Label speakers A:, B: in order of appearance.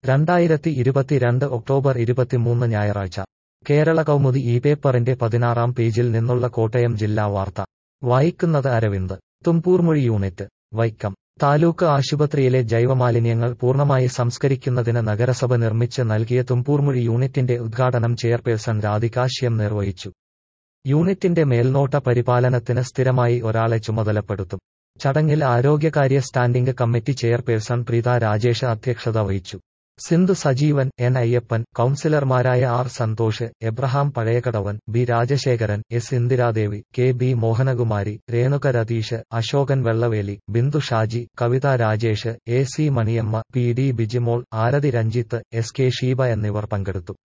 A: രണ്ടായിരത്തി ഇരുപത്തിരണ്ട് ഒക്ടോബർ ഇരുപത്തിമൂന്ന് ഞായറാഴ്ച കേരള കൗമുദി ഈ പേപ്പറിന്റെ പതിനാറാം പേജിൽ നിന്നുള്ള കോട്ടയം ജില്ലാ വാർത്ത വായിക്കുന്നത് അരവിന്ദ് തുമ്പൂർമൊഴി യൂണിറ്റ് വൈക്കം താലൂക്ക് ആശുപത്രിയിലെ ജൈവമാലിന്യങ്ങൾ പൂർണ്ണമായി സംസ്കരിക്കുന്നതിന് നഗരസഭ നിർമ്മിച്ച് നൽകിയ തുമ്പൂർമൊഴി യൂണിറ്റിന്റെ ഉദ്ഘാടനം ചെയർപേഴ്സൺ രാധികാശ്യം നിർവഹിച്ചു യൂണിറ്റിന്റെ മേൽനോട്ട പരിപാലനത്തിന് സ്ഥിരമായി ഒരാളെ ചുമതലപ്പെടുത്തും ചടങ്ങിൽ ആരോഗ്യകാര്യ standing committee chairperson Preetha Rajesh അധ്യക്ഷത വഹിച്ചു സിന്ധു സജീവൻ എൻ അയ്യപ്പൻ കൌൺസിലർമാരായ R Santhosh Abraham Pazhayakadavan B Rajasekharan S Indiradevi K B Mohanakumari Renuka Ratheesh Ashokan Vellaveli Bindu Shaji Kavitha Rajesh A C Maniyamma P D Bijimol Arathi Ranjith S K Sheeba എന്നിവർ പങ്കെടുത്തു